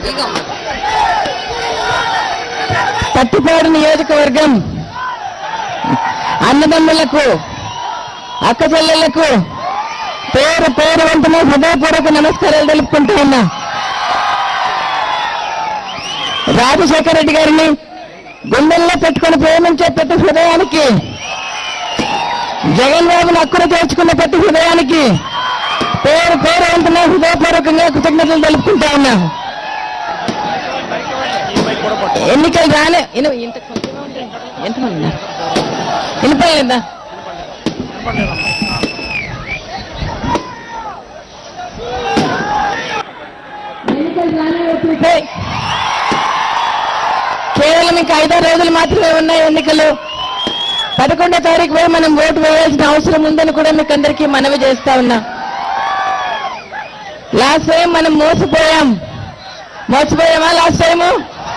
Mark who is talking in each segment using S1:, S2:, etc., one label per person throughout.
S1: పత్తిపాడు నియోజకవర్గం అన్నదమ్ములకు అక్క చెల్లెళ్లకు పేరు పేరు వెంటనే హృదయపూర్వక నమస్కారాలు తెలుపుకుంటూ ఉన్నా రాజశేఖర రెడ్డి గారిని గుండెల్లో పెట్టుకుని ప్రేమించే ప్రతి హృదయానికి జగన్ బాబును హక్కును చేర్చుకున్న ప్రతి హృదయానికి పేరు పేరు వెంటనే హృదయపూర్వకంగా కృతజ్ఞతలు తెలుపుకుంటా ఉన్నా ఎన్నికలు రాలే ఇను- ఇంత కొంచెమే ఉంటాయి. ఎంతమంది ఉన్నారు? వినిపోయిందా హే. కేవలం ఇంకా ఐదో రోజులు మాత్రమే ఉన్నాయి ఎన్నికలు పదకొండో తారీఖు పోయి మనం ఓటు వేయాల్సిన అవసరం ఉందని కూడా మీకు అందరికీ మనవి చేస్తా ఉన్నా లాస్ట్ టైం మనం మోసపోయాం మోసపోయామా లాస్ట్ టైము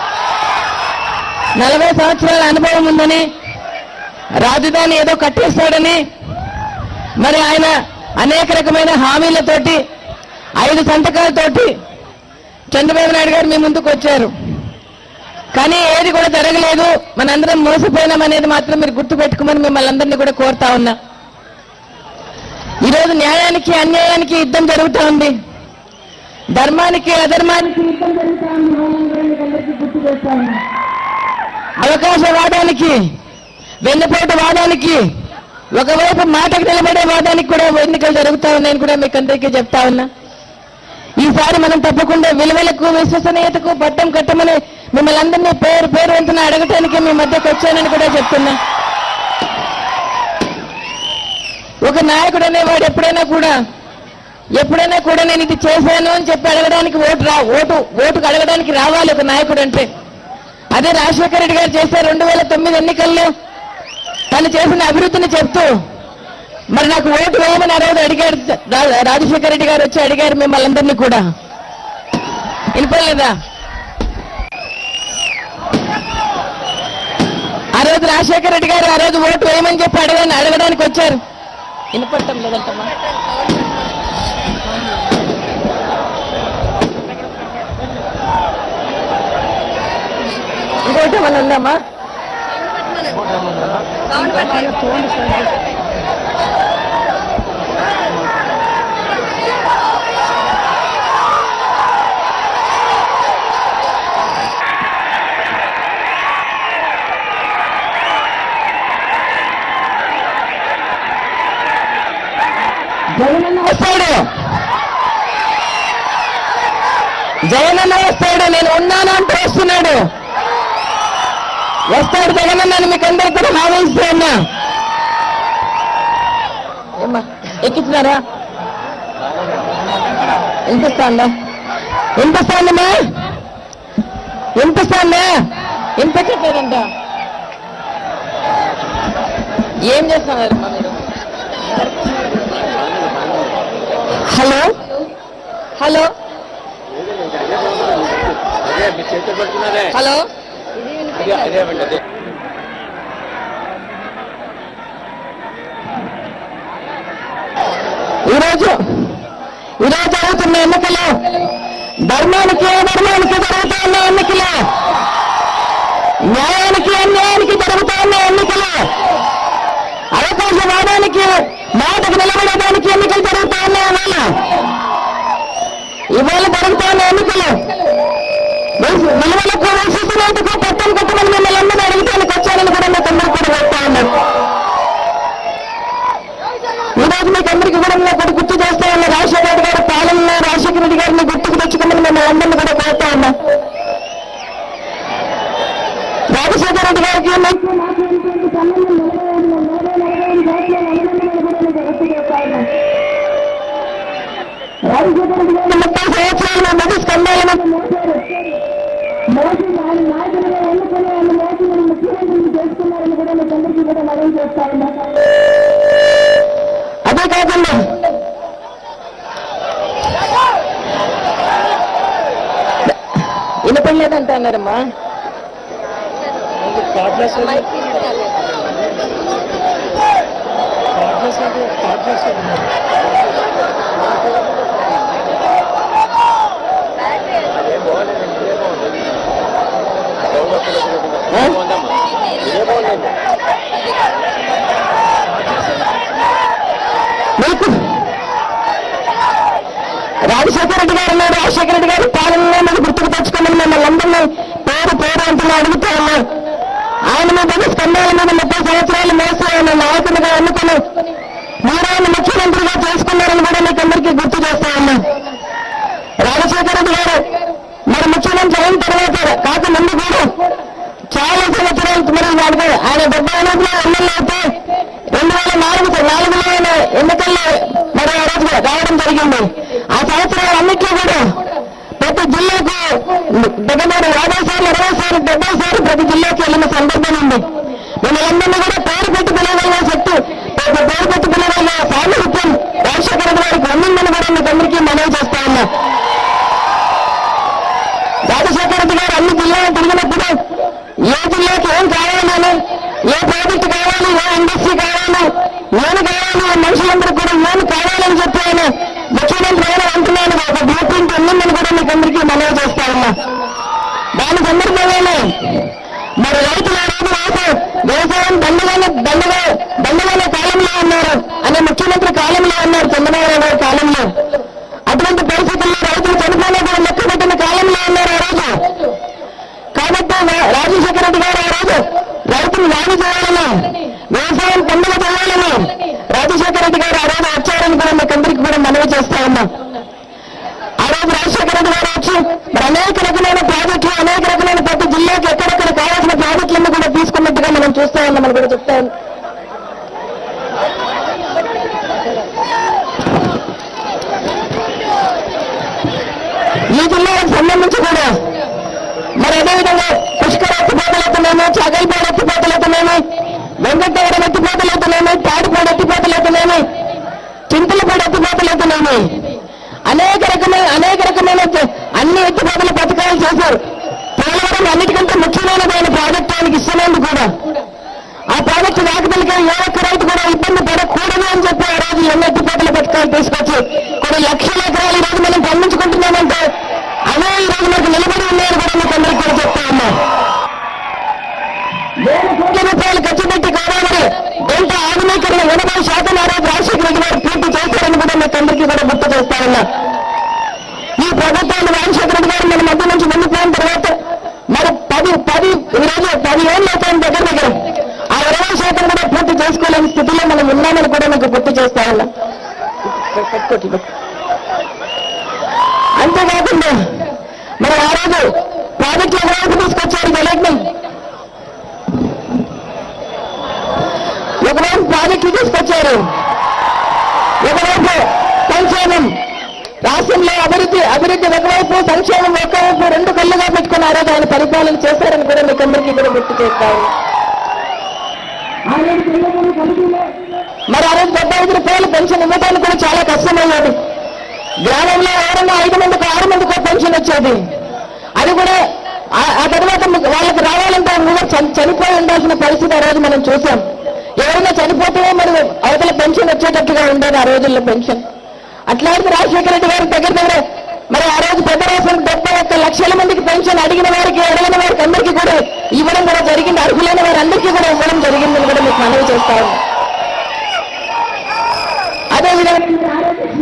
S1: నలభై సంవత్సరాల అనుభవం ఉందని రాజధాని ఏదో కట్టేస్తాడని మరి ఆయన అనేక రకమైన హామీలతోటి ఐదు సంతకాలతోటి చంద్రబాబు నాయుడు గారు మీ ముందుకు వచ్చారు కానీ ఏది కూడా జరగలేదు మనందరం మోసపోయినాం అనేది మాత్రం మీరు గుర్తు పెట్టుకోమని మిమ్మల్ని అందరినీ కూడా కోరుతా ఉన్నా ఈరోజు న్యాయానికి అన్యాయానికి యుద్ధం జరుగుతా ఉంది ధర్మానికి అధర్మానికి యుద్ధం జరుగుతా ఉంది మనందరం మీకు అందరికీ గుర్తు చేస్తా ఉన్నా అవకాశవాదానికి వెన్నుపోటు వాదానికి ఒకవైపు మాటకు నిలబడే వాదానికి కూడా ఎన్నికలు జరుగుతా ఉన్నాయని కూడా మీకు అందరికీ చెప్తా ఉన్నా ఈసారి మనం తప్పకుండా విలువలకు విశ్వసనీయతకు పట్టం కట్టమని మిమ్మల్ని అందరినీ పేరు పేరు వంతున అడగటానికి మీ మధ్యకు వచ్చానని కూడా చెప్తున్నా ఒక నాయకుడు అనేవాడు ఎప్పుడైనా కూడా ఎప్పుడైనా కూడా నేను ఇది చేశాను అని చెప్పి అడగడానికి ఓటు రా ఓటు ఓటుకు అడగడానికి రావాలి ఒక నాయకుడు అంటే అదే రాజశేఖర రెడ్డి గారు చేసే రెండు వేల తొమ్మిది ఎన్నికల్లో తను చేసిన అభివృద్ధిని చెప్తూ మరి నాకు ఓటు వేయమని ఆ రోజు అడిగారు రా- రాజశేఖర రెడ్డి గారు వచ్చి అడిగారు మిమ్మల్ని అందరినీ కూడా వినిపోలేదా ఆ రోజు రాజశేఖర రెడ్డి గారు ఆ రోజు ఓటు వేయమని చెప్పి అడగని అడగడానికి వచ్చారు వినపడటం లేదంటమ్మా ఇంకోటి ఏమన్నా ఉందమ్మా జగనన్న వస్తాడు జగనన్న వస్తాడు నేను ఉన్నాను అంటూ వస్తున్నాడు వస్తాడు జగనన్న అని మీకు అందరికీ కూడా హామీ ఇస్తూ ఉన్నా ఏమ్మా ఎక్కించినారా వినిపిస్తాందా వినిపిస్తాందమ్మా వినిపిస్తాందా వినిపించట్లేదంట ఏం చేస్తున్నారమ్మా మీరు హలో హలో
S2: అదే మీ చేతులు పడుతున్నారే
S1: హలో
S2: అదే అదే అండి అదే
S1: ఈరోజు ఈరోజు జరుగుతున్న ఎన్నికలు ధర్మానికి ధర్మానికి జరుగుతా ఉన్న ఎన్నికలు న్యాయానికి అన్యాయానికి జరుగుతా ఉన్న ఎన్నికలు అవకాశవాదానికి మాటకు నిలబడడానికి ఎన్నికలు జరుగుతా ఉన్నాయి ఇవాళ ఇవాళ జరుగుతా ఉన్న ఎన్నికలు విశ్వ- విలువలకు విశ్వసనీయతకు పట్టం కట్టమని మిమ్మల్ని అందరూ అడుగుతానికి వచ్చారని కూడా మీకు అందరూ కూడా చెప్తా ఉన్నారు ఈ రోజు మీకు అందరికీ కూడా నేను ఒకటి గుర్తు చేస్తా ఉన్నా రాజశేఖర రెడ్డి గారి పాలనలో రాజశేఖర రెడ్డి గారిని గుర్తుకు తెచ్చుకోమని మిమ్మల్ని అందరినీ కూడా కోరుతా ఉన్నా రాజశేఖర రెడ్డి గారికి నాకు నాకు ఉన్నటువంటి సంబంధం నలభై ఐదు నలభై నలభై ఐదు సంవత్సరాల అనుబంధం కూడా నేను గుర్తు చేస్తా ఉన్నా రాజశేఖర రెడ్డి గారు ముప్పై సంవత్సరాలు నా మధ్య స్కందాలను మోసారు మోసి ఆయన నాయకులుగా ఎన్నుకొని ఆయన మోసి మీరు ముఖ్యమంత్రిని చేసుకున్నారని కూడా మీకు అందరికీ కూడా మనవి చేస్తా ఉన్నా అదే కాకుండా వినపడలేదంట అన్నారమ్మా
S2: కార్డ్లెస్ కార్డ్లెస్ కార్డ్లెస్ అదే బాగాలేదండి
S1: రెడ్డి గారు ఉన్నారు రాజశేఖర రెడ్డి గారి పాలనలో మనం గుర్తుకు తెచ్చుకోమని మిమ్మల్ని అందరినీ పేరు పేరు అంటున్నా అడుగుతా ఉన్నాం ఆయన మీద స్కందాల మీద ముప్పై సంవత్సరాలు మోసి ఆయన నాయకుడిగా ఎన్నుకుని మీరాయన ముఖ్యమంత్రిగా చేసుకున్నారని కూడా మీకు అందరికీ గుర్తు చేస్తా ఉన్నాం రాజశేఖర రెడ్డి గారు మరి ముఖ్యమంత్రి అయిన తర్వాత కాక ముందు కూడా చాలా సంవత్సరాలు మరి వాడికి ఆయన డెబ్బై ఎనిమిదిలో ఎమ్మెల్యే అయితే రెండు వేల నాలుగు నాలుగులో ఆయన ఎన్నికల్లో మరి ఆ రోజు రావడం జరిగింది ఆ సంవత్సరాలు అన్నింటిలో కూడా ప్రతి జిల్లాకు దగ్గర యాభై సార్లు ఇరవై సార్లు డెబ్బై సార్లు ప్రతి జిల్లాకి వెళ్ళిన సందర్భం ఉంది మిమ్మల్ని కూడా పేరు పెట్టి పిలవగల శక్తి పేరు పేరు పెట్టి పిలవగల సామర్థ్యం రాజశేఖర రెడ్డి గారికి ఉందని కూడా మీకు అందరికీ మనవి చేస్తా ఉన్నా రాజశేఖర రెడ్డి గారు అన్ని జిల్లాలు తిరిగినప్పుడు ఏ జిల్లాకి ఏం కావాలని ఏ ప్రాజెక్టు కావాలి ఏ ఇండస్ట్రీ కావాలి నేను కావాలి ఆ మనుషులందరూ కూడా నేను కావాలని చెప్పి ఆయన ముఖ్యమంత్రి అయిన అంటున్నాను ఒక బ్లూ ప్రింట్ ఉందని కూడా మీకు అందరికీ మనవి చేస్తా ఉన్నా దాని సందర్భంగానే మరి రైతులు ఆ రోజు రాశారు వ్యవసాయం దండగానే దండగా దండగానే కాలంలో ఉన్నారు అనే ముఖ్యమంత్రి కాలంలో ఉన్నారు చంద్రబాబు గారి కాలంలో అటువంటి పరిస్థితుల్లో రైతులు చనిపోయినా కూడా లెక్క పెట్టిన కాలంలో ఉన్నారు ఆ రోజు కాబట్టి రా- రాజశేఖర రెడ్డి గారు ఆ రోజు రైతులు వ్యాధి చేయాలని వ్యవసాయం పండుగ చేయాలని రాజశేఖర రెడ్డి గారు ఆ రోజు వచ్చారని కూడా మీకు అందరికీ కూడా మనవి చేస్తా ఉన్నాం ఆ రోజు రాజశేఖర రెడ్డి గారు వచ్చి మరి అనేక రకమైన ప్రాజెక్టులు అనేక రకమైన ప్రతి జిల్లాకి ఎక్కడెక్కడ కావాల్సిన ప్రాజెక్టులను కూడా తీసుకున్నట్టుగా మనం చూస్తా ఉన్నాం కూడా చెప్తా ఉన్నాం ఈ జిల్లాలకు సంబంధించి కూడా మరి అదేవిధంగా పుష్కర ఎత్తిపోతలైతేనేమి చగల్పాడు ఎత్తిపోతలైతేనేమి వెంకటగడ ఎత్తిపోతలైతేనేమి తాడిపాడు ఎత్తిపోతలైతేనేమి చింతలపాడు ఎత్తిపోతలైతేనేమి అనేక రకమైన అనేక రకమైన చ- అన్ని ఎత్తిపోతల పథకాలు చేశారు పోలవరం అన్నిటికంటే ముఖ్యమైనదైన ప్రాజెక్టు ఆయనకి ఇస్తున్నందుకు కూడా ఆ ప్రాజెక్టు రాకదలికి ఏ ఒక్క రైతు కూడా ఇబ్బంది పడకూడదు అని చెప్పి ఆ రోజు ఎన్ని ఎత్తిపోతల పథకాలు తీసుకొచ్చి కొన్ని లక్షల ఎకరాలు ఈ రోజు మనం పండించుకుంటున్నామంటే అవే ఈ రోజు మనకు నిలబడి ఉన్నాయని కూడా మీకు అందరికీ కూడా చెప్తా ఉన్నాం వేల కోట్ల రూపాయలు ఖర్చు పెట్టి గోదావరి డెల్టా ఆధునీకరణ ఎనభై శాతం ఆ రోజు రాజశేఖర రెడ్డి గారు పూర్తి చేశారని కూడా మీకు అందరికీ కూడా గుర్తు చేస్తా ఉన్నా ఈ ప్రభుత్వాన్ని రాజశేఖర రెడ్డి గారు మన మధ్య నుంచి వెళ్ళిపోయిన తర్వాత మరి పది పది ఈ రోజు పది ఏళ్ళు అవుతాయి దగ్గర దగ్గర ఆ ఇరవై శాతం కూడా పూర్తి చేసుకోలేని స్థితిలో మనం ఉన్నామని కూడా మీకు గుర్తు చేస్తా ఉన్నా అంతేకాకుండా మరి ఆ రోజు ప్రాజెక్టులు ఎవరైతే తీసుకొచ్చారు డెవలప్మెంట్ ఒకవైపు ప్రాజెక్టులు తీసుకొచ్చారు ఒకవైపు సంక్షేమం రాష్ట్రంలో అభివృద్ధి అభివృద్ధి ఒకవైపు సంక్షేమం ఒకవైపు రెండు కళ్ళుగా పెట్టుకుని ఆ రోజు ఆయన పరిపాలన చేశారని కూడా మీకు అందరికీ కూడా గుర్తు చేస్తారు మరి ఆ రోజు డెబ్బై ఐదు రూపాయలు పెన్షన్ ఇవ్వడానికి కూడా చాలా కష్టమయ్యేది గ్రామంలో ఎవరన్నా ఐదు మందికి ఆరు మందికి పెన్షన్ వచ్చేది అది కూడా ఆ- ఆ తర్వాత ము- వాళ్ళకి రావాలంటే ముందు చని- చనిపోయి ఉండాల్సిన పరిస్థితి ఆ రోజు మనం చూసాం ఎవరైనా చనిపోతే మరి అవతల పెన్షన్ వచ్చేటట్టుగా ఉండేది ఆ రోజుల్లో పెన్షన్ అట్లాంటి రాజశేఖర రెడ్డి గారి దగ్గర దగ్గర మరి ఆ రోజు పెద్ద రాష్ట్రం డెబ్బై ఒక్క లక్షల మందికి పెన్షన్ అడిగిన వారికి అడిగిన వారికి అందరికీ కూడా ఇవ్వడం కూడా జరిగింది అర్హులైన వారి అందరికీ కూడా ఇవ్వడం జరిగిందని కూడా మీకు మనవి చేస్తా ఉన్నాం అదేవిధంగా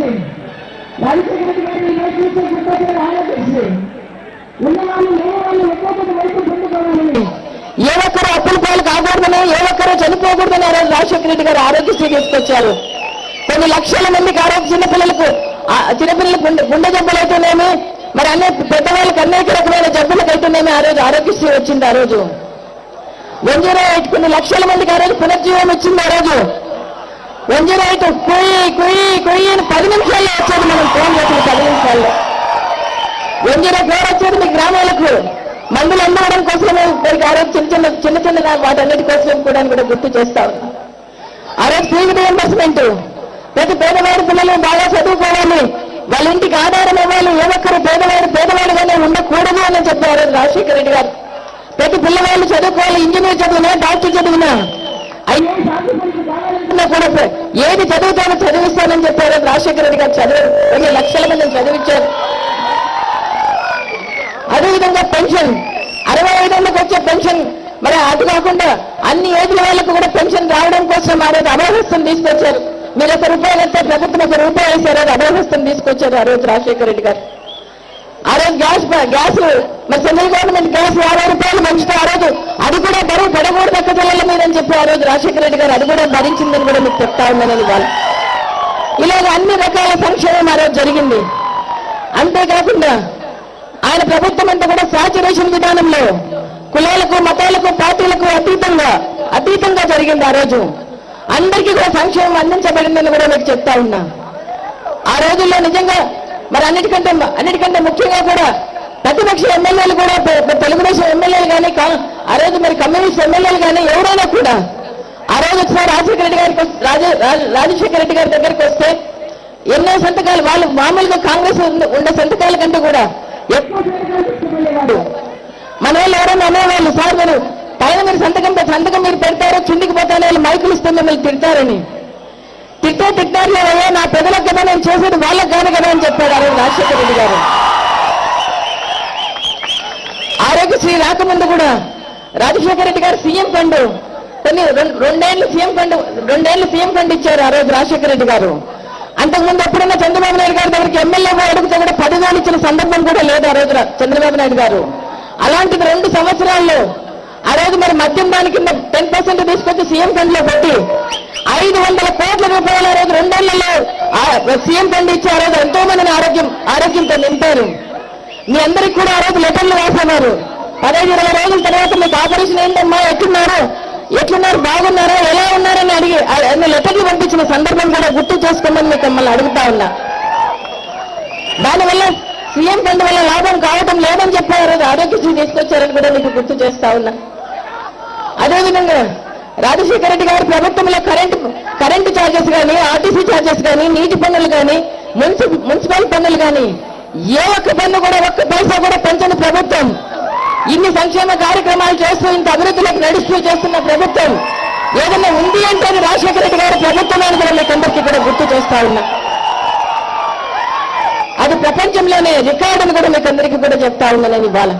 S1: ఏ ఒక్కరు అప్పుల పాలు కాకూడదని ఏ ఒక్కరు చనిపోకూడదని ఆ రోజు రాజశేఖర రెడ్డి గారు ఆరోగ్యశ్రీ తీసుకొచ్చారు కొన్ని లక్షల మందికి ఆరోగ్య చిన్నపిల్లలకు ఆ చిన్నపిల్లలకు గుండె గుండె జబ్బులు అయితేనేమి మరి అన్ని పెద్దవాళ్ళకి అనేక రకమైన జబ్బులకు అయితేనేమి ఆ రోజు ఆరోగ్యశ్రీ వచ్చింది ఆ రోజు వన్ జీరో ఎయిట్ కొన్ని లక్షల మందికి ఆ రోజు పునర్జీవం ఇచ్చింది ఆ రోజు వన్ జీరో ఎయిట్ కుయ్యి కుయ్యి కుయ్యి అని పది నిమిషాల్లో వచ్చేది మనం ఫోన్ చేసిన పది నిమిషాల్లో వన్ జీరో ఫోర్ వచ్చేది మీ గ్రామాలకు మందులు అమ్మడం కోసమే దానికి ఆ రోజు చిన్న చిన్న చిన్న చిన్న వాటన్నిటి కోసం కూడా కూడా గుర్తు చేస్తా ఉన్నాం ఆ రోజు ఫీజు రియంబర్స్మెంట్ ప్రతి పేదవాడి పిల్లలు బాగా చదువుకోవాలి వాళ్ళ ఇంటికి ఆధారం ఇవ్వాలి ఏ ఒక్కరు పేదవాడు పేదవాడుగానే ఉండకూడదు అని చెప్పారు ఆ రోజు రాజశేఖర రెడ్డి గారు ప్రతి పిల్లవాళ్ళు చదువుకోవాలి ఇంజనీర్ చదివినా డాక్టర్ చదివినా అయినా ఉన్నా కూడా ప్ర- ఏది చదువుతానో చదివిస్తానని చెప్పారు రాజశేఖర రెడ్డి గారు చదివారు కొన్ని లక్షల మందిని చదివించారు అదేవిధంగా పెన్షన్ అరవై ఐదేళ్ళకి వచ్చే పెన్షన్ మరి అది కాకుండా అన్ని ఏజ్ల వాళ్ళకు కూడా పెన్షన్ రావడం కోసం ఆ రోజు అభయహస్తం తీసుకొచ్చారు మీరు ఒక రూపాయలు వస్తే ప్రభుత్వం ఒక రూపాయి వేసారు అది అభయహస్తం తీసుకొచ్చారు ఆ రోజు రాజశేఖర రెడ్డి గారు ఆ రోజు గ్యాస్ ప- గ్యాస్ మరి సెంట్రల్ గవర్నమెంట్ గ్యాస్ యాభై రూపాయలు పెంచితే ఆ రోజు అది కూడా బరువు పడకూడదు అక్క జిల్లాల మీద అని చెప్పి ఆ రోజు రాజశేఖర రెడ్డి గారు అది కూడా భరించిందని కూడా మీకు చెప్తా ఉన్నానని వాళ్ళు ఇలాగ అన్ని రకాల సంక్షేమం ఆ రోజు జరిగింది అంతేకాకుండా ఆయన ప్రభుత్వం అంతా కూడా సాచురేషన్ విధానంలో కులాలకు మతాలకు పార్టీలకు అతీతంగా అతీతంగా జరిగింది ఆ రోజు అందరికీ కూడా సంక్షేమం అందించబడిందని కూడా మీకు చెప్తా ఉన్నా ఆ రోజుల్లో నిజంగా మరి అన్నిటికంటే అన్నిటికంటే ముఖ్యంగా కూడా ప్రతిపక్ష ఎమ్మెల్యేలు కూడా పె- పె- తెలుగుదేశం ఎమ్మెల్యేలు కానీ కా- ఆ రోజు మరి కమ్యూనిస్ట్ ఎమ్మెల్యేలు కానీ ఎవరైనా కూడా ఆ రోజు ఒకసారి రాజశేఖర రెడ్డి గారికి వస్- రాజ- రాజ- రాజశేఖర రెడ్డి గారి దగ్గరికి వస్తే ఎన్నో సంతకాలు వాళ్ళు మామూలుగా కాంగ్రెస్ ఉన్న- ఉండే సంతకాల కంటే కూడా ఎక్కువ సంతకాలు తీసుకువెళ్ళేవాడు. మన వాళ్ళు ఎవరైనా అనేవాళ్ళు సార్ మీరు పైన మీరు సంతకం పె- సంతకం మీరు పెడతారు కిందికి పోతానే వాళ్ళు మైకులు ఇస్తే మిమ్మల్ని తిడతారని తిట్టే తిట్టారులే అయ్యా నా పెదలకు కదా నేను చేసేది వాళ్ళకి కాదు కదా అని చెప్పాడు ఆ రోజు రాజశేఖర రెడ్డి గారు ఆరోగ్యశ్రీ రాకముందు కూడా రాజశేఖర రెడ్డి గారు సీఎం ఫండ్ కొన్ని రెం- రెండేళ్లు సీఎం ఫండ్ రెండేళ్లు సీఎం ఫండ్ ఇచ్చారు ఆ రోజు రాజశేఖర రెడ్డి గారు అంతకుముందు ఎప్పుడైనా చంద్రబాబు నాయుడు గారి దగ్గరికి ఎమ్మెల్యే అడిగితే కూడా పదివేలు ఇచ్చిన సందర్భం కూడా లేదు ఆ రోజు రా- చంద్రబాబు నాయుడు గారు అలాంటిది రెండు సంవత్సరాల్లో ఆ రోజు మరి మద్యం దాని కింద టెన్ పర్సెంట్ తీసుకొచ్చి సీఎం ఫండ్ లో పెట్టి ఐదు వందల కోట్ల రూపాయలు ఆ రోజు రెండేళ్లలో ఆ సీఎం ఫండ్ ఇచ్చి ఆ రోజు ఎంతో మందిని ఆరోగ్యం ఆరోగ్యంతో నింపారు మీ అందరికి కూడా ఆ రోజు లెటర్లు రాసేవారు పదహైదు ఇరవై రోజుల తర్వాత మీకు ఆపరేషన్ ఏంటమ్మా ఎట్లున్నారు ఎట్లున్నారు బాగున్నారా ఎలా ఉన్నారని అడిగి ఆ- అన్ని లెటర్లు పంపించిన సందర్భం కూడా గుర్తు చేసుకోమని మీకు మిమ్మల్ని అడుగుతా ఉన్నా దానివల్ల సీఎం ఫండ్ వల్ల లాభం కావటం లేదని చెప్పారు ఆ రోజు ఆరోగ్యశ్రీ తీసుకొచ్చారని కూడా మీకు గుర్తు చేస్తా ఉన్నా అదేవిధంగా రాజశేఖర రెడ్డి గారి ప్రభుత్వంలో కరెంటు కరెంటు ఛార్జెస్ కానీ ఆర్టీసీ ఛార్జెస్ కానీ నీటి పన్నులు కానీ మున్సిపల్ మున్సిపల్ పన్నులు కానీ ఏ ఒక్క పన్ను కూడా ఒక్క పైసా కూడా పెంచని ప్రభుత్వం ఇన్ని సంక్షేమ కార్యక్రమాలు చేస్తూ ఇంత అభివృద్ధిలోకి నడుస్తూ చేస్తున్న ప్రభుత్వం ఏదన్నా ఉంది అంటే అది రాజశేఖర రెడ్డి గారి ప్రభుత్వం అని కూడా మీకు అందరికీ కూడా గుర్తు చేస్తా ఉన్నా అది ప్రపంచంలోనే రికార్డు అని కూడా మీకు అందరికీ కూడా చెప్తా ఉన్నాను నేను ఇవాళ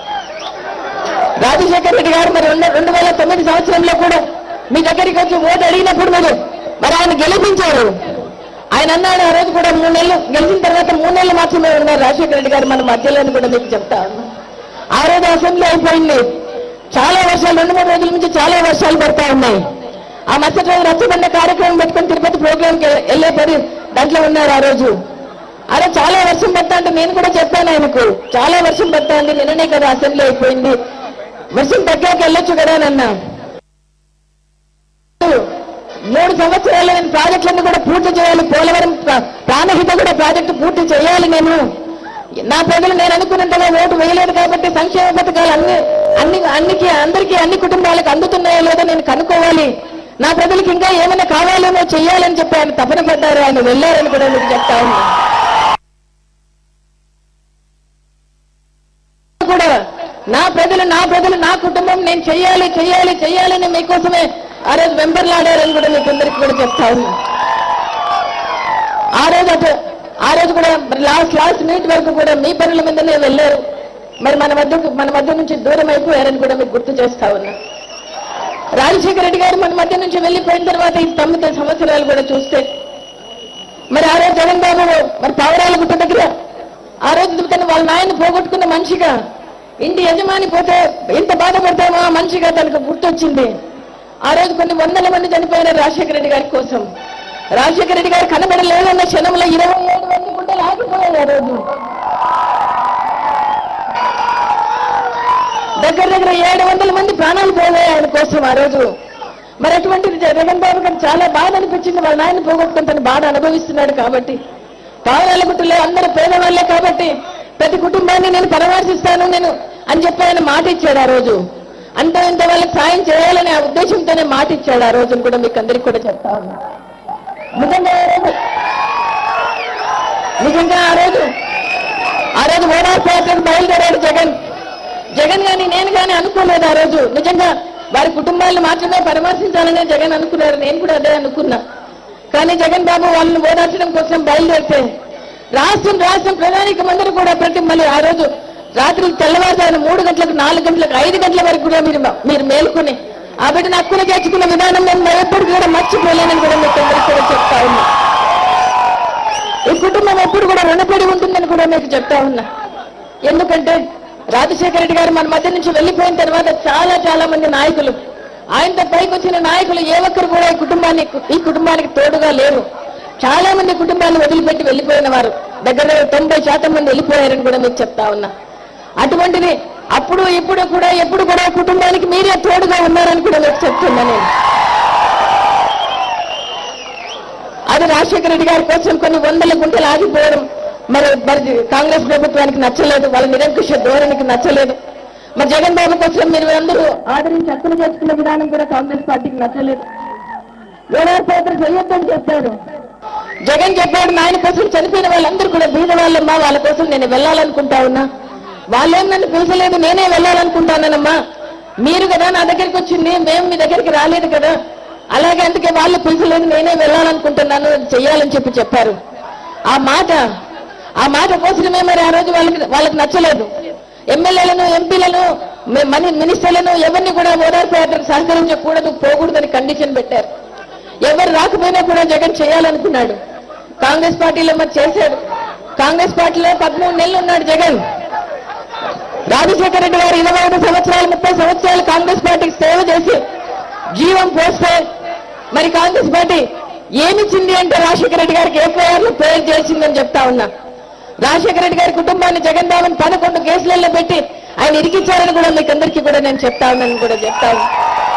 S1: రాజశేఖర రెడ్డి గారు మరి రెండు రెండు వేల తొమ్మిది సంవత్సరంలో కూడా మీ దగ్గరికి వచ్చి ఓటు అడిగినప్పుడు మీరు మరి ఆయన గెలిపించారు ఆయన అన్నాడు ఆ రోజు కూడా మూడు నెలలు గెలిచిన తర్వాత మూడు నెలలు మాత్రమే ఉన్నారు రాజశేఖర రెడ్డి గారు మన మధ్యలో అని కూడా మీకు చెప్తా ఉన్నా ఆ రోజు అసెంబ్లీ అయిపోయింది చాలా వర్షాలు రెండు మూడు రోజుల నుంచి చాలా వర్షాలు పడతా ఉన్నాయి ఆ మరుసటి రోజు రచ్చబండ కార్యక్రమం పెట్టుకొని తిరుపతి ప్రోగ్రామ్కి వెళ్ళే పరి దాంట్లో ఉన్నారు ఆ రోజు అరే చాలా వర్షం పడతా అంటే నేను కూడా చెప్పాను ఆయనకు చాలా వర్షం పడతా ఉంది నిన్ననే కదా అసెంబ్లీ అయిపోయింది వర్షం తగ్గాక వెళ్ళొచ్చు కదా అని అన్నా మూడు సంవత్సరాలు నేను ప్రాజెక్టులన్నీ కూడా పూర్తి చేయాలి పోలవరం ప్ర- ప్రాణహిత కూడా ప్రాజెక్టు పూర్తి చేయాలి నేను నా ప్రజలు నేను అనుకున్నంతగా ఓటు వేయలేదు కాబట్టి సంక్షేమ పథకాలు అన్ని అన్ని అన్నికి అందరికీ అన్ని కుటుంబాలకు అందుతున్నాయో లేదో నేను కనుక్కోవాలి నా ప్రజలకు ఇంకా ఏమైనా కావాలేమో చెయ్యాలని చెప్పి ఆయన తపన పడ్డారు ఆయన వెళ్ళారని కూడా మీకు చెప్తా ఉన్నా కూడా నా ప్రజలు నా ప్రజలు నా కుటుంబం నేను చెయ్యాలి చెయ్యాలి చెయ్యాలని మీకోసమే ఆ రోజు వెంబర్లాడారని కూడా మీకు అందరికీ కూడా చెప్తా ఉన్నా ఆ రోజు అటు ఆ రోజు కూడా మరి లాస్ట్ లాస్ట్ మినిట్ వరకు కూడా మీ పనుల మీదనే వెళ్ళారు మరి మన మధ్యకు మన మధ్య నుంచి దూరం అయిపోయారని కూడా మీకు గుర్తు చేస్తా ఉన్నా రాజశేఖర రెడ్డి గారు మన మధ్య నుంచి వెళ్ళిపోయిన తర్వాత ఈ తొమ్మిది సంవత్సరాలు కూడా చూస్తే మరి ఆ రోజు జగన్ బాబు మరి పావురాల గుట్ట దగ్గర ఆ రోజు తను వాళ్ళ నాయన పోగొట్టుకున్న మనిషిగా ఇంటి యజమాని పోతే ఎంత బాధపడతామో ఆ మనిషిగా తనకు గుర్తొచ్చింది ఆ రోజు కొన్ని వందల మంది చనిపోయినారు రాజశేఖర రెడ్డి గారి కోసం రాజశేఖర రెడ్డి గారు కనబడలేదన్న క్షణంలో ఇరవై ఏడు మంది గుండెలు ఆగిపోయాయి ఆ రోజు దగ్గర దగ్గర ఏడు వందల మంది ప్రాణాలు పోయాయి ఆయన కోసం ఆ రోజు మరి అటువంటిది జగన్ బాబు గారు చాలా బాధ అనిపించింది వాళ్ళ నాయన పోగొట్టుకుని తను బాధ అనుభవిస్తున్నాడు కాబట్టి పావురాల గుట్టులో అందరూ పేదవాళ్లే కాబట్టి ప్రతి కుటుంబాన్ని నేను పరామర్శిస్తాను నేను అని చెప్పి ఆయన మాట ఇచ్చాడు ఆ రోజు అంటే ఇంత వాళ్ళకి సాయం చేయాలనే ఆ ఉద్దేశంతోనే మాట ఇచ్చాడు ఆ రోజును కూడా మీకు అందరికి కూడా చెప్తా ఉన్నా నిజంగా ఆ రోజు నిజంగా ఆ రోజు ఆ రోజు ఓడార్ యాత్రకు బయలుదేరాడు జగన్ జగన్ గాని నేను గాని అనుకోలేదు ఆ రోజు నిజంగా వారి కుటుంబాలను మాత్రమే పరామర్శించాలనే జగన్ అనుకున్నారు నేను కూడా అదే అనుకున్నా కానీ జగన్ బాబు వాళ్ళని ఓదార్చడం కోసం బయలుదేరితే రాష్ట్రం రాష్ట్రం ప్రధానికం అందరూ కూడా ప్రతి మళ్ళీ ఆ రోజు రాత్రి తెల్లవారుజామున మూడు గంటలకు నాలుగు గంటలకు ఐదు గంటల వరకు కూడా మీరు మీరు మేల్కొని ఆ బిడ్డను హక్కులు చేర్చుకున్న విధానం నేను ఎప్పుడు కూడా మర్చిపోలేనని కూడా మీకు అందరికీ కూడా చెప్తా ఉన్నా ఈ కుటుంబం ఎప్పుడు కూడా రుణపడి ఉంటుందని కూడా మీకు చెప్తా ఉన్నా ఎందుకంటే రాజశేఖర రెడ్డి గారు మన మధ్య నుంచి వెళ్ళిపోయిన తర్వాత చాలా చాలా మంది నాయకులు ఆయనతో పైకి వచ్చిన నాయకులు ఏ ఒక్కరు కూడా ఈ కుటుంబాన్ని ఈ కుటుంబానికి తోడుగా లేరు చాలా మంది కుటుంబాన్ని వదిలిపెట్టి వెళ్ళిపోయిన వారు దగ్గర దగ్గర తొంభై శాతం మంది వెళ్ళిపోయారని కూడా మీకు చెప్తా ఉన్నా అటువంటిది అప్పుడు ఇప్పుడు కూడా ఎప్పుడు కూడా కుటుంబానికి మీరే తోడుగా ఉన్నారని కూడా మీకు చెప్తున్నా నేను అది రాజశేఖర రెడ్డి గారి కోసం కొన్ని వందల గుంటలు ఆగిపోవడం మరి మరి కాంగ్రెస్ ప్రభుత్వానికి నచ్చలేదు వాళ్ళ నిరంకుశ ధోరణికి నచ్చలేదు మరి జగన్ బాబు కోసం మీరు అందరూ ఆదరించి హక్కులు చేసుకున్న విధానం కూడా కాంగ్రెస్ పార్టీకి నచ్చలేదు ఓనార్ పేదలు చేయొద్దని చెప్పాడు జగన్ చెప్పాడు నాయన కోసం చనిపోయిన వాళ్ళందరూ కూడా బీద వాళ్ళమ్మా వాళ్ళ కోసం నేను వెళ్ళాలనుకుంటా ఉన్నా వాళ్ళేం నన్ను పిలిచలేదు నేనే వెళ్ళాలనుకుంటానమ్మా మీరు కదా నా దగ్గరికి వచ్చింది మేము మీ దగ్గరికి రాలేదు కదా అలాగే అందుకే వాళ్ళు పిలిచలేదు నేనే వెళ్ళాలనుకుంటున్నాను అది చెయ్యాలని చెప్పి చెప్పారు ఆ మాట ఆ మాట కోసమే మరి ఆ రోజు వాళ్ళకి వాళ్ళకి నచ్చలేదు ఎమ్మెల్యేలను ఎంపీలను మనీ మినిస్టర్లను ఎవరిని కూడా ఓదార్పు యాత్రకు సహకరించకూడదు పోకూడదని కండిషన్ పెట్టారు ఎవరు రాకపోయినా కూడా జగన్ చేయాలనుకున్నాడు కాంగ్రెస్ పార్టీలో మరి చేశాడు కాంగ్రెస్ పార్టీలో పదమూడు నెలలు ఉన్నాడు జగన్ రాజశేఖర రెడ్డి గారు ఇరవై ఐదు సంవత్సరాలు ముప్పై సంవత్సరాలు కాంగ్రెస్ పార్టీకి సేవ చేసి జీవం పోస్తే మరి కాంగ్రెస్ పార్టీ ఏమిచ్చింది అంటే రాజశేఖర రెడ్డి గారికి ఎఫ్ఐఆర్ లో పేరు చేసిందని చెప్తా ఉన్నా రాజశేఖర రెడ్డి గారి కుటుంబాన్ని జగన్ బాబుని పదకొండు కేసులలో పెట్టి ఆయన ఇరికిచ్చారని కూడా మీకు అందరికీ కూడా నేను చెప్తా ఉన్నాను కూడా చెప్తా ఉన్నా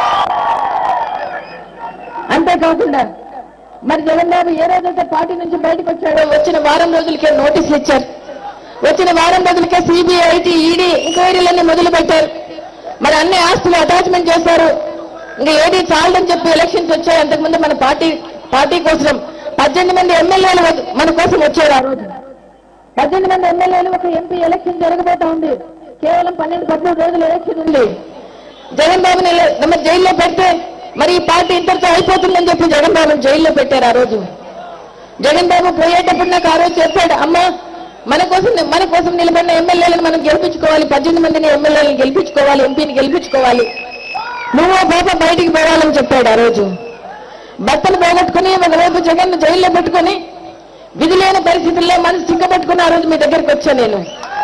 S1: అంతేకాకుండా మరి జగన్ బాబు ఏ రోజైతే పార్టీ నుంచి బయటకు వచ్చాడో వచ్చిన వారం రోజులకే నోటీసులు ఇచ్చారు వచ్చిన వారం రోజులకే సిబిఐ ఐటీ ఈడీ ఎంక్వైరీలన్నీ మొదలు పెట్టారు మరి అన్ని ఆస్తులు అటాచ్మెంట్ చేశారు ఇంకా ఏది చాలదని చెప్పి ఎలక్షన్స్ వచ్చాయి అంతకుముందు మన పార్టీ పార్టీ కోసం పద్దెనిమిది మంది ఎమ్మెల్యేలు మన కోసం వచ్చారు ఆ రోజు పద్దెనిమిది మంది ఎమ్మెల్యేలు ఒక ఎంపీ ఎలక్షన్ జరగబోతా ఉంది కేవలం పన్నెండు పదమూడు రోజులు ఎలక్షన్ ఉంది జగన్ బాబుని ఎల- మన జైల్లో పెడితే మరి ఈ పార్టీ ఇంతటితో అయిపోతుందని చెప్పి జగన్ బాబుని జైల్లో పెట్టారు ఆ రోజు జగన్ బాబు పోయేటప్పుడు నాకు ఆ రోజు చెప్పాడు అమ్మా మన కోసం మన కోసం నిలబడిన ఎమ్మెల్యేలను మనం గెలిపించుకోవాలి పద్దెనిమిది మందిని ఎమ్మెల్యేలను గెలిపించుకోవాలి ఎంపీని గెలిపించుకోవాలి నువ్వు పాప బయటికి పోవాలని చెప్పాడు ఆ రోజు భర్తను పోగొట్టుకుని ఒకవైపు జగన్ జైల్లో పెట్టుకుని విధి లేని పరిస్థితుల్లో మనసు చిక్కబెట్టుకుని ఆ రోజు మీ దగ్గరికి వచ్చా నేను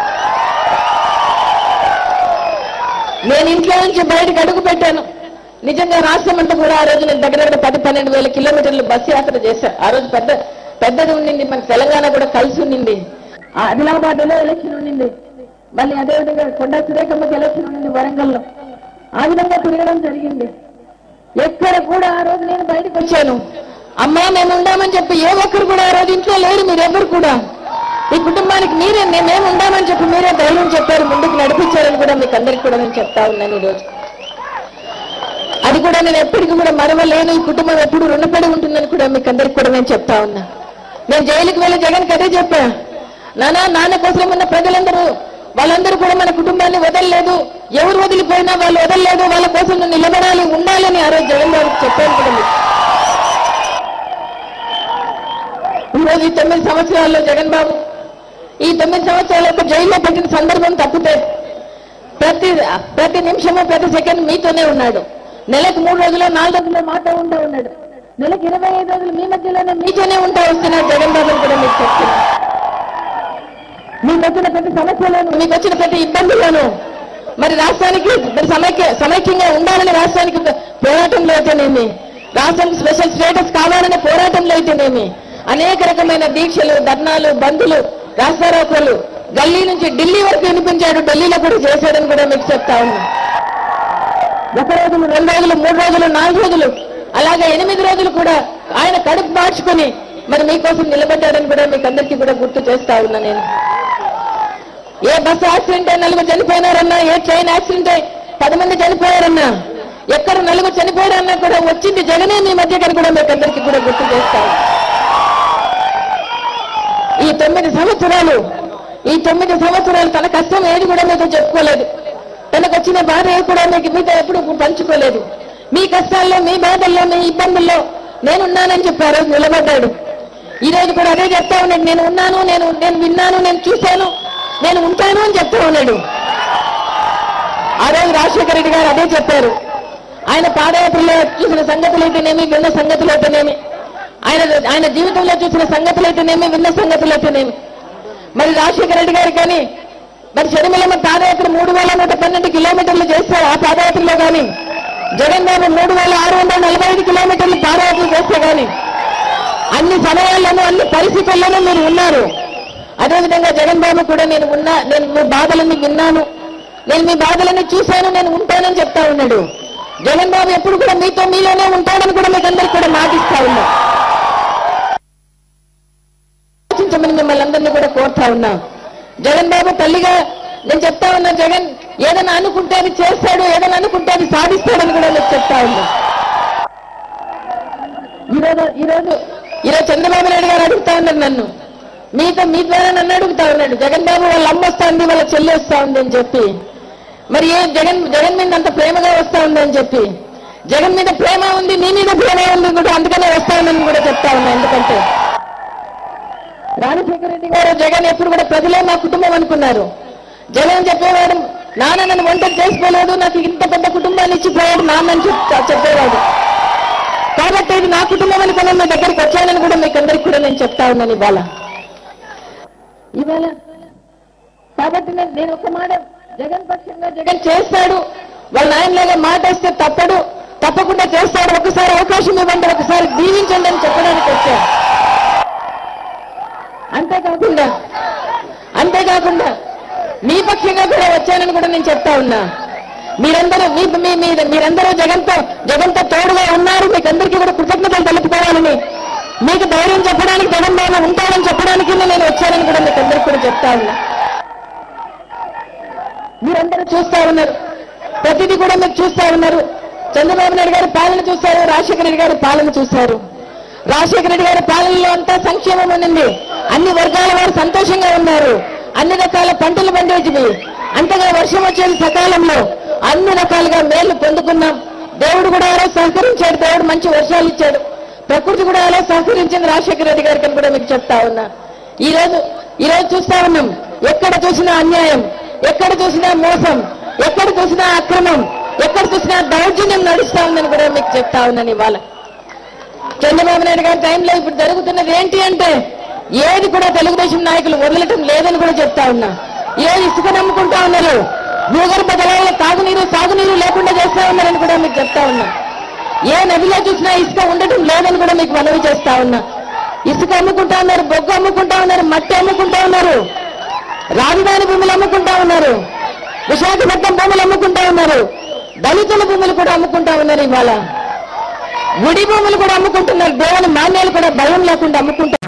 S1: నేను ఇంట్లో నుంచి బయటకు అడుగు పెట్టాను నిజంగా రాష్ట్రం అంతా కూడా ఆ రోజు నేను దగ్గర దగ్గర పది పన్నెండు వేల కిలోమీటర్లు బస్సు యాత్ర చేశా ఆ రోజు పెద్ద పెద్దది ఉండింది మన తెలంగాణ కూడా కలిసి ఉండింది ఆ ఆదిలాబాద్ లో ఎలక్షన్ ఉండింది మళ్ళీ అదేవిధంగా కొండా సురేఖమ్మకి ఎలక్షన్ ఉండింది వరంగల్లో ఆ విధంగా తిరగడం జరిగింది ఎక్కడ కూడా ఆ రోజు నేను బయటకు వచ్చాను అమ్మా మేము ఉండామని చెప్పి ఏ ఒక్కరు కూడా ఆ రోజు ఇంట్లో లేరు మీరెవ్వరు కూడా ఈ కుటుంబానికి మీరే మేము ఉండామని చెప్పి మీరే ధైర్యం చెప్పారు ముందుకు నడిపించారని కూడా మీకు అందరికి కూడా నేను చెప్తా ఉన్నాను ఈరోజు అది కూడా నేను ఎప్పటికీ కూడా మరవలేను ఈ కుటుంబం ఎప్పుడు రుణపడి ఉంటుందని కూడా మీకు అందరికి కూడా నేను చెప్తా ఉన్నా నేను జైలుకి వెళ్ళి జగన్ కదే చెప్పా నానా నాన్న కోసం ఉన్న ప్రజలందరూ వాళ్ళందరూ కూడా మన కుటుంబాన్ని వదలలేదు ఎవరు వదిలిపోయినా వాళ్ళు వదలలేదు వాళ్ళ కోసం నువ్వు నిలబడాలి ఉండాలని ఆ రోజు జగన్ గారికి చెప్పాను కూడా మీకు. ఈరోజు ఈ తొమ్మిది సంవత్సరాల్లో జగన్ బాబు ఈ తొమ్మిది సంవత్సరాలకు జైల్లో పెట్టిన సందర్భం తప్పితే ప్రతి ప్రతి నిమిషము ప్రతి సెకండ్ మీతోనే ఉన్నాడు నెలకు మూడు రోజులు నాలుగు రోజులు మాతో ఉంటా ఉన్నాడు నెలకు ఇరవై ఐదు రోజులు మీ మధ్యలోనే మీతోనే ఉంటా వస్తున్నాడు జగన్ బాబు అని కూడా మీకు చెప్తున్నా మీకు వచ్చిన ప్రతి సమస్యలోను మీకు వచ్చిన ప్రతి ఇబ్బందులను మరి రాష్ట్రానికి మరి సమైక్య సమైక్యంగా ఉండాలని రాష్ట్రానికి పోరాటంలో అయితేనేమి రాష్ట్రానికి స్పెషల్ స్టేటస్ కావాలనే పోరాటంలో అయితేనేమి అనేక రకమైన దీక్షలు ధర్నాలు బంధులు రాస్తారోకోలు గల్లీ నుంచి ఢిల్లీ వరకు వినిపించాడు ఢిల్లీలో కూడా చేశాడని కూడా మీకు చెప్తా ఉన్నా ఒక రోజులు రెండు రోజులు మూడు రోజులు నాలుగు రోజులు అలాగే ఎనిమిది రోజులు కూడా ఆయన కడుపు మార్చుకొని మరి మీకోసం నిలబడ్డాడని కూడా మీకు అందరికీ కూడా గుర్తు చేస్తా ఉన్నా నేను ఏ బస్సు యాక్సిడెంట్ అయి నలుగురు చనిపోయినారన్నా ఏ ట్రైన్ యాక్సిడెంట్ అయి పది మంది చనిపోయారన్నా ఎక్కడ నలుగురు చనిపోయారన్నా కూడా వచ్చింది జగనే మీ మధ్య కని కూడా మీకు అందరికీ కూడా గుర్తు చేస్తాను ఈ తొమ్మిది సంవత్సరాలు ఈ తొమ్మిది సంవత్సరాలు తన కష్టం ఏది కూడా మీతో చెప్పుకోలేదు తనకు వచ్చిన బాధ ఏది కూడా మీకు మీతో ఎప్పుడు పంచుకోలేదు మీ కష్టాల్లో మీ బాధల్లో మీ ఇబ్బందుల్లో నేనున్నానని చెప్పి ఆ రోజు నిలబడ్డాడు ఈ రోజు కూడా అదే చెప్తా ఉన్నాడు నేను ఉన్నాను నేను నేను విన్నాను నేను చూశాను నేను ఉంటాను అని చెప్తా ఉన్నాడు ఆ రోజు రాజశేఖర రెడ్డి గారు అదే చెప్పారు ఆయన పాదయాత్రలో చూసిన సంగతులు అయితేనేమి విన్న సంగతులు అయితేనేమి ఆయన ఆయన జీవితంలో చూసిన సంగతులు అయితేనేమి విన్న సంగతులు అయితేనేమి మరి రాజశేఖర రెడ్డి గారు కానీ మరి షర్మిలమ్మ పాదయాత్ర మూడు వేల నూట పన్నెండు కిలోమీటర్లు చేస్తారు ఆ పాదయాత్రలో కానీ జగన్ బాబు మూడు వేల ఆరు వందల నలభై ఐదు కిలోమీటర్లు పాదయాత్ర చేస్తే కానీ అన్ని సమయాల్లోనూ అన్ని పరిస్థితుల్లోనూ మీరు ఉన్నారు అదేవిధంగా జగన్ బాబు కూడా నేను ఉన్నా నేను మీ బాధలన్నీ విన్నాను నేను మీ బాధలన్నీ చూశాను నేను ఉంటానని చెప్తా ఉన్నాడు జగన్ బాబు ఎప్పుడు కూడా మీతో మీలోనే ఉంటాడని కూడా మీకు అందరికి కూడా మాటిస్తా ఉన్నా ఆలోచించమని మిమ్మల్ని అందరినీ కూడా కోరుతా ఉన్నా జగన్ బాబు తల్లిగా నేను చెప్తా ఉన్నా జగన్ ఏదైనా అనుకుంటే అది చేస్తాడు ఏదైనా అనుకుంటే అది సాధిస్తాడని కూడా మీకు చెప్తా ఉన్నా ఈరోజు ఈరోజు ఈరోజు చంద్రబాబు నాయుడు గారు అడుగుతా ఉన్నారు నన్ను మీతో మీ ద్వారా నన్ను అడుగుతా ఉన్నాడు జగన్ బాబు వాళ్ళ అమ్మ వస్తా ఉంది వాళ్ళ చెల్లి వస్తా ఉంది అని చెప్పి మరి ఏ జగన్ జగన్ మీద అంత ప్రేమగా వస్తా ఉంది అని చెప్పి జగన్ మీద ప్రేమ ఉంది మీ మీద ప్రేమ ఉంది కూడా అందుకనే వస్తా ఉందని కూడా చెప్తా ఉన్నా ఎందుకంటే రాజశేఖర రెడ్డి గారు జగన్ ఎప్పుడు కూడా ప్రజలే మా కుటుంబం అనుకున్నారు జగన్ చెప్పేవాడు నాన్న నన్ను వంట చేసుకోలేదు నాకు ఇంత పెద్ద కుటుంబాన్ని ఇచ్చిపోయాడు నాన్న అని చెప్- చెప్పేవాడు కాబట్టి ఇది నా కుటుంబం అనుకుని మీ దగ్గరికి వచ్చానని కూడా మీకు అందరికి కూడా నేను చెప్తా ఉన్నాను ఇవాళ ఇవాళ కాబట్టి నేను నేను ఒక మాట జగన్ పక్షంగా జగన్ చేస్తాడు వాళ్ళ నాయనలాగా మాట వస్తే తప్పడు తప్పకుండా చేస్తాడు ఒకసారి అవకాశం ఇవ్వండి ఒకసారి దీవించండి అని చెప్పడానికి వచ్చాను అంతేకాకుండా అంతేకాకుండా మీ పక్షంగా కూడా వచ్చానని కూడా నేను చెప్తా ఉన్నా మీరందరూ మీ మీ మీ- మీరందరూ జగన్తో జగన్తో తోడుగా ఉన్నారు మీకు అందరికీ కూడా కృతజ్ఞతలు తెలుపుకోవాలని మీకు ధైర్యం చెప్పడానికి జగన్ బాబు ఉంటాడని చెప్పడానికి నేను వచ్చానని కూడా మీకు అందరికీ కూడా చెప్తా ఉన్నా మీరందరూ చూస్తా ఉన్నారు ప్రతిదీ కూడా మీరు చూస్తా ఉన్నారు చంద్రబాబు నాయుడు గారి పాలన చూస్తారు రాజశేఖర రెడ్డి గారి పాలన చూస్తారు రాజశేఖర రెడ్డి గారి పాలనలో అంతా సంక్షేమం ఉన్నింది అన్ని వర్గాల వారు సంతోషంగా ఉన్నారు అన్ని రకాల పంటలు పండేటివి అంతగా వర్షం వచ్చేది సకాలంలో అన్ని రకాలుగా మేళ్లు పొందుకున్నాం దేవుడు కూడా అలా సహకరించాడు దేవుడు మంచి వర్షాలు ఇచ్చాడు ప్రకృతి కూడా అలా సహకరించింది రాజశేఖర రెడ్డి గారికి అని కూడా మీకు చెప్తా ఉన్నా ఈ రోజు ఈ రోజు చూస్తా ఉన్నాం ఎక్కడ చూసినా అన్యాయం ఎక్కడ చూసినా మోసం ఎక్కడ చూసినా అక్రమం ఎక్కడ చూసినా దౌర్జన్యం నడుస్తా ఉందని కూడా మీకు చెప్తా ఉన్నాను ఇవాళ చంద్రబాబు నాయుడు గారి టైంలో ఇప్పుడు జరుగుతున్నది ఏంటి అంటే ఏది కూడా తెలుగుదేశం నాయకులు వదలటం లేదని కూడా చెప్తా ఉన్నా ఏది ఇసుక నమ్ముకుంటా ఉన్నారు భూగర్భ జలాల తాగునీరు సాగునీరు లేకుండా చేస్తా ఉన్నారని కూడా మీకు చెప్తా ఉన్నా ఏ నదిలో చూసినా ఇసుక ఉండటం లేదని కూడా మీకు మనవి చేస్తా ఉన్నా ఇసుక అమ్ముకుంటా ఉన్నారు బొగ్గు అమ్ముకుంటా ఉన్నారు మట్టి అమ్ముకుంటా ఉన్నారు రాజధాని భూములు అమ్ముకుంటా ఉన్నారు విశాఖపట్నం భూములు అమ్ముకుంటా ఉన్నారు దళితుల భూములు కూడా అమ్ముకుంటా ఉన్నారు ఇవాళ గుడి భూములు కూడా అమ్ముకుంటున్నారు దేవుని మాన్యాలు కూడా భయం లేకుండా అమ్ముకుంటారు